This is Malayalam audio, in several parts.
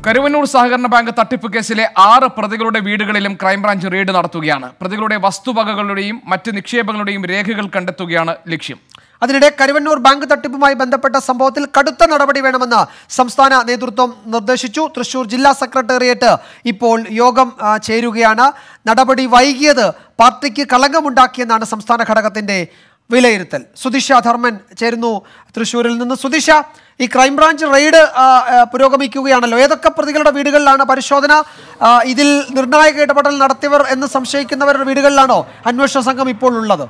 കരുവന്നൂർ സഹകരണ ബാങ്ക് തട്ടിപ്പ് കേസിലെ ആറ് പ്രതികളുടെ വീടുകളിലും ക്രൈംബ്രാഞ്ച് റെയ്ഡ് നടത്തുകയാണ് പ്രതികളുടെ വസ്തുവകകളുടെയും മറ്റ് നിക്ഷേപങ്ങളുടെയും രേഖകൾ കണ്ടെത്തുകയാണ് ലക്ഷ്യം അതിനിടെ കരുവന്നൂർ ബാങ്ക് തട്ടിപ്പുമായി ബന്ധപ്പെട്ട സംഭവത്തിൽ കടുത്ത നടപടി വേണമെന്ന് സംസ്ഥാന നേതൃത്വം നിർദ്ദേശിച്ചു തൃശൂർ ജില്ലാ സെക്രട്ടേറിയറ്റ് ഇപ്പോൾ യോഗം ആ, ചേരുകയാണ് നടപടി വൈകിയത് പാർട്ടിക്ക് കളങ്കമുണ്ടാക്കിയെന്നാണ് സംസ്ഥാന ഘടകത്തിന്റെ വിലയിരുത്തൽ സുദിഷ ധർമ്മൻ ചേരുന്നു തൃശൂരിൽ നിന്ന് സുദിഷ ഈ ക്രൈംബ്രാഞ്ച് റെയ്ഡ് ആ, ആ, പുരോഗമിക്കുകയാണല്ലോ ഏതൊക്കെ പ്രതികളുടെ വീടുകളിലാണ് പരിശോധന ആ, ഇതിൽ നിർണായക ഇടപെടൽ നടത്തിയവർ എന്ന് സംശയിക്കുന്നവരുടെ വീടുകളിലാണോ അന്വേഷണ സംഘം ഇപ്പോൾ ഉള്ളത്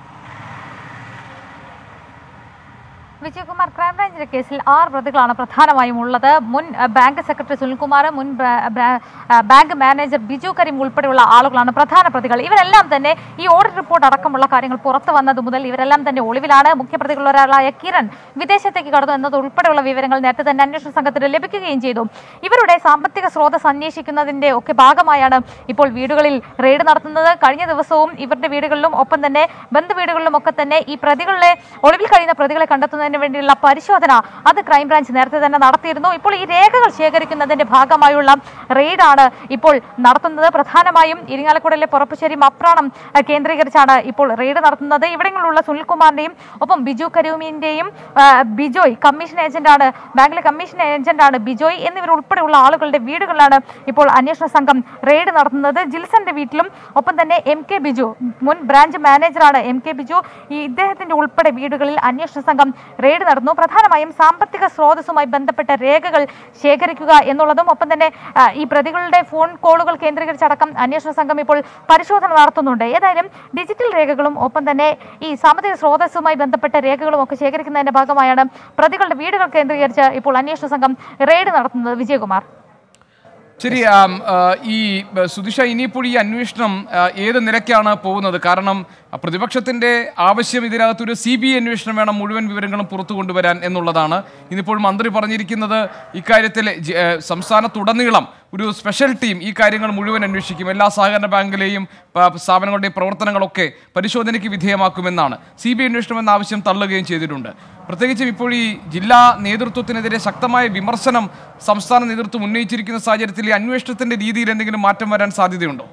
വിജയകുമാർ ക്രൈംബ്രാഞ്ചിന്റെ കേസിൽ ആറ് പ്രതികളാണ് പ്രധാനമായും ഉള്ളത് മുൻ അഹ്, ബാങ്ക് സെക്രട്ടറി സുനിൽകുമാർ മുൻ ബാ- ബാ- അഹ്, ബാങ്ക് മാനേജർ ബിജു കരീം ഉൾപ്പെടെയുള്ള ആളുകളാണ് പ്രധാന പ്രതികൾ ഇവരെല്ലാം തന്നെ ഈ ഓഡിറ്റ് റിപ്പോർട്ട് അടക്കമുള്ള കാര്യങ്ങൾ പുറത്തു വന്നത് മുതൽ ഇവരെല്ലാം തന്നെ ഒളിവിലാണ് മുഖ്യപ്രതികളിൽ ഒരാളായ കിരൺ വിദേശത്തേക്ക് കടന്നു എന്നത് ഉൾപ്പെടെയുള്ള വിവരങ്ങൾ നേരത്തെ തന്നെ അന്വേഷണ സംഘത്തിന് ലഭിക്കുകയും ചെയ്തു ഇവരുടെ സാമ്പത്തിക സ്രോതസ് അന്വേഷിക്കുന്നതിന്റെ ഒക്കെ ഭാഗമായാണ് ഇപ്പോൾ വീടുകളിൽ റെയ്ഡ് നടത്തുന്നത് കഴിഞ്ഞ ദിവസവും ഇവരുടെ വീടുകളിലും ഒപ്പം തന്നെ ബന്ധുവീടുകളിലും ഒക്കെ തന്നെ ഈ പ്രതികളെ ഒളിവിൽ കഴിയുന്ന പ്രതികളെ കണ്ടെത്തുന്നതിന് വേണ്ടിയുള്ള പരിശോധന അത് ക്രൈംബ്രാഞ്ച് നേരത്തെ തന്നെ നടത്തിയിരുന്നു ഇപ്പോൾ ഈ രേഖകൾ ശേഖരിക്കുന്നതിന്റെ ഭാഗമായുള്ള റെയ്ഡാണ് ഇപ്പോൾ നടത്തുന്നത് പ്രധാനമായും ഇരിങ്ങാലക്കുടയിലെ പുറപ്പശ്ശേരി മപ്രാണം അഹ്, കേന്ദ്രീകരിച്ചാണ് ഇപ്പോൾ റെയ്ഡ് നടത്തുന്നത് ഇവിടങ്ങളിലുള്ള സുനിൽകുമാറിന്റെയും ഒപ്പം ബിജു കരൂമിന്റെയും ആ, ബിജോയ് കമ്മീഷൻ ഏജന്റാണ് ബാങ്കിലെ കമ്മീഷൻ ഏജന്റാണ് ബിജോയ് എന്നിവർ ഉൾപ്പെടെയുള്ള ആളുകളുടെ വീടുകളിലാണ് ഇപ്പോൾ അന്വേഷണ സംഘം റെയ്ഡ് നടത്തുന്നത് ജിൽസന്റെ വീട്ടിലും ഒപ്പം തന്നെ എം കെ ബിജു മുൻ ബ്രാഞ്ച് മാനേജറാണ് എം കെ ബിജു ഈ ഇദ്ദേഹത്തിന്റെ ഉൾപ്പെടെ വീടുകളിൽ അന്വേഷണ സംഘം റെയ്ഡ് നടന്നു പ്രധാനമായും സാമ്പത്തിക സ്രോതസ്സുമായി ബന്ധപ്പെട്ട രേഖകൾ ശേഖരിക്കുക എന്നുള്ളതും ഒപ്പം തന്നെ ആ, ഈ പ്രതികളുടെ ഫോൺ കോളുകൾ കേന്ദ്രീകരിച്ചടക്കം അന്വേഷണ സംഘം ഇപ്പോൾ പരിശോധന നടത്തുന്നുണ്ട് ഏതായാലും ഡിജിറ്റൽ രേഖകളും ഒപ്പം തന്നെ ഈ സാമ്പത്തിക സ്രോതസ്സുമായി ബന്ധപ്പെട്ട രേഖകളും ഒക്കെ ശേഖരിക്കുന്നതിന്റെ ഭാഗമായാണ് പ്രതികളുടെ വീടുകൾ കേന്ദ്രീകരിച്ച് ഇപ്പോൾ അന്വേഷണ സംഘം റെയ്ഡ് നടത്തുന്നത് വിജയകുമാർ ശരി ആം, ആ, ഈ ബ, സുധിഷ ഇനിയിപ്പോൾ ഈ അന്വേഷണം ആ, ഏത് നിലയ്ക്കാണ് പോകുന്നത് കാരണം ആ, പ്രതിപക്ഷത്തിന്റെ ആവശ്യം ഇതിനകത്തൊരു സി ബി ഐ അന്വേഷണം വേണം മുഴുവൻ വിവരങ്ങളും പുറത്തു കൊണ്ടുവരാൻ എന്നുള്ളതാണ് ഇന്നിപ്പോൾ മന്ത്രി പറഞ്ഞിരിക്കുന്നത് ഇക്കാര്യത്തിൽ ജി- ഏ, സംസ്ഥാനത്തുടനീളം ഒരു സ്പെഷ്യൽ ടീം ഈ കാര്യങ്ങൾ മുഴുവൻ അന്വേഷിക്കും എല്ലാ സഹകരണ ബാങ്കിലെയും പ- സ്ഥാപനങ്ങളുടെയും പ്രവർത്തനങ്ങളൊക്കെ പരിശോധനയ്ക്ക് വിധേയമാക്കുമെന്നാണ് സി ബി ഐ അന്വേഷണം എന്ന ആവശ്യം തള്ളുകയും ചെയ്തിട്ടുണ്ട് പ്രത്യേകിച്ചും ഇപ്പോൾ ഈ ജില്ലാ നേതൃത്വത്തിനെതിരെ ശക്തമായ വിമർശനം സംസ്ഥാന നേതൃത്വം ഉന്നയിച്ചിരിക്കുന്ന സാഹചര്യത്തിൽ ഈ അന്വേഷണത്തിന്റെ രീതിയിൽ എന്തെങ്കിലും മാറ്റം വരാൻ സാധ്യതയുണ്ടോ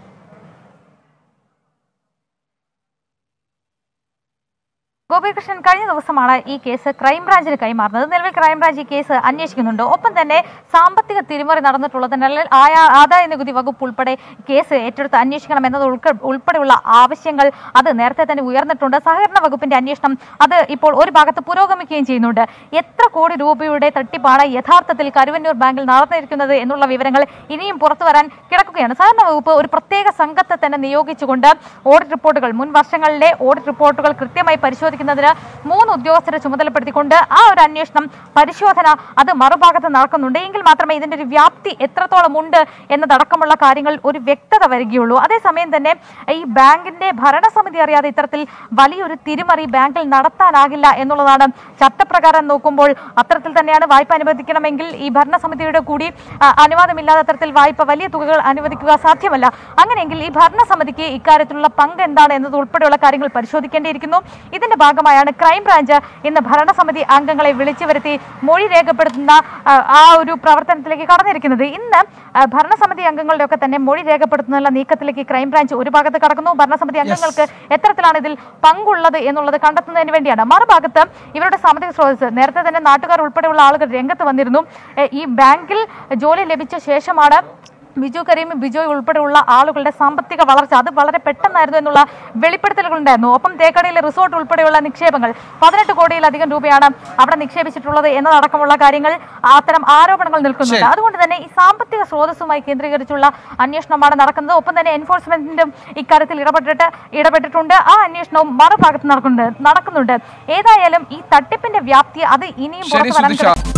ഗോപികൃഷ്ണൻ കഴിഞ്ഞ ദിവസമാണ് ഈ കേസ് ക്രൈംബ്രാഞ്ചിന് കൈമാറുന്നത് നിലവിൽ ക്രൈംബ്രാഞ്ച് ഈ കേസ് അന്വേഷിക്കുന്നുണ്ട് ഒപ്പം തന്നെ സാമ്പത്തിക തിരിമറി നടന്നിട്ടുള്ളതിനാൽ ആയ- ആദായ നികുതി വകുപ്പ് ഉൾപ്പെടെ കേസ് ഏറ്റെടുത്ത് അന്വേഷിക്കണം എന്നത് ഉൾക്ക- ഉൾപ്പെടെയുള്ള ആവശ്യങ്ങൾ അത് നേരത്തെ തന്നെ ഉയർന്നിട്ടുണ്ട് സഹകരണ വകുപ്പിന്റെ അന്വേഷണം അത് ഇപ്പോൾ ഒരു ഭാഗത്ത് പുരോഗമിക്കുകയും ചെയ്യുന്നുണ്ട് എത്ര കോടി രൂപയുടെ തട്ടിപ്പാണ് യഥാർത്ഥത്തിൽ കരുവന്നൂർ ബാങ്കിൽ നടന്നിരിക്കുന്നത് എന്നുള്ള വിവരങ്ങൾ ഇനിയും പുറത്തു വരാൻ കിടക്കുകയാണ് സഹകരണ വകുപ്പ് ഒരു പ്രത്യേക സംഘത്തെ തന്നെ നിയോഗിച്ചുകൊണ്ട് ഓഡിറ്റ് റിപ്പോർട്ടുകൾ മുൻ വർഷങ്ങളിലെ ഓഡിറ്റ് റിപ്പോർട്ടുകൾ കൃത്യമായി പരിശോധിക്കുന്നതിന് മൂന്ന് ഉദ്യോഗസ്ഥരെ ചുമതലപ്പെടുത്തിക്കൊണ്ട് ആ ഒരു അന്വേഷണം പരിശോധന അത് മറുഭാഗത്ത് നടക്കുന്നുണ്ട് എങ്കിൽ മാത്രമേ ഇതിന്റെ ഒരു വ്യാപ്തി എത്രത്തോളം ഉണ്ട് എന്നതടക്കമുള്ള കാര്യങ്ങൾ ഒരു വ്യക്തത വരികയുള്ളൂ അതേസമയം തന്നെ ഈ ബാങ്കിന്റെ ഭരണസമിതി അറിയാതെ ഇത്തരത്തിൽ വലിയൊരു തിരിമറി ബാങ്കിൽ നടത്താനാകില്ല എന്നുള്ളതാണ് ചട്ടപ്രകാരം നോക്കുമ്പോൾ അത്തരത്തിൽ തന്നെയാണ് വായ്പ അനുവദിക്കണമെങ്കിൽ ഈ ഭരണസമിതിയുടെ കൂടി ആ, അനുവാദമില്ലാതെ അത്തരത്തിൽ വായ്പ വലിയ തുകകൾ അനുവദിക്കുക സാധ്യമല്ല അങ്ങനെയെങ്കിൽ ഈ ഭരണസമിതിക്ക് ഇക്കാര്യത്തിലുള്ള പങ്ക് എന്താണ് എന്നത് ഉൾപ്പെടെയുള്ള കാര്യങ്ങൾ പരിശോധിക്കേണ്ടിയിരിക്കുന്നു ഇതിന്റെ ഭാഗമായാണ് ക്രൈംബ്രാഞ്ച് ഇന്ന് ഭരണസമിതി അംഗങ്ങളെ വിളിച്ചു വരുത്തി മൊഴി രേഖപ്പെടുത്തുന്ന ആ, ആ ഒരു പ്രവർത്തനത്തിലേക്ക് കടന്നിരിക്കുന്നത് ഇന്ന് ആ, ഭരണസമിതി അംഗങ്ങളുടെ ഒക്കെ തന്നെ മൊഴി രേഖപ്പെടുത്തുന്നുള്ള നീക്കത്തിലേക്ക് ക്രൈംബ്രാഞ്ച് ഒരു ഭാഗത്ത് കടക്കുന്നു ഭരണസമിതി അംഗങ്ങൾക്ക് എത്തരത്തിലാണ് ഇതിൽ പങ്കുള്ളത് എന്നുള്ളത് കണ്ടെത്തുന്നതിന് വേണ്ടിയാണ് മറുഭാഗത്ത് ഇവരുടെ സാമ്പത്തിക സ്രോതസ് നേരത്തെ തന്നെ നാട്ടുകാർ ഉൾപ്പെടെയുള്ള ആളുകൾ രംഗത്ത് വന്നിരുന്നു എ, ഈ ബാങ്കിൽ ജോലി ലഭിച്ച ശേഷമാണ് ബിജു കരീം ബിജോയ് ഉൾപ്പെടെയുള്ള ആളുകളുടെ സാമ്പത്തിക വളർച്ച അത് വളരെ പെട്ടെന്നായിരുന്നു എന്നുള്ള വെളിപ്പെടുത്തലുകൾ ഉണ്ടായിരുന്നു ഒപ്പം തേക്കടിയിലെ റിസോർട്ട് ഉൾപ്പെടെയുള്ള നിക്ഷേപങ്ങൾ പതിനെട്ട് കോടിയിലധികം രൂപയാണ് അവിടെ നിക്ഷേപിച്ചിട്ടുള്ളത് എന്നതടക്കമുള്ള കാര്യങ്ങൾ അത്തരം ആരോപണങ്ങൾ നിൽക്കുന്നുണ്ട് ശരി. അതുകൊണ്ട് തന്നെ ഈ സാമ്പത്തിക സ്രോതസ്സുമായി കേന്ദ്രീകരിച്ചുള്ള അന്വേഷണമാണ് നടക്കുന്നത് ഒപ്പം തന്നെ എൻഫോഴ്സ്മെന്റിന്റും ഇക്കാര്യത്തിൽ ഇടപെട്ടിട്ട് ഇടപെട്ടിട്ടുണ്ട് ആ അന്വേഷണവും മറുഭാഗത്ത് നടക്കുന്നുണ്ട് നടക്കുന്നുണ്ട് ഏതായാലും ഈ തട്ടിപ്പിന്റെ വ്യാപ്തി അത് ഇനിയും ശരി പുറത്തു വരാൻ സുധിഷ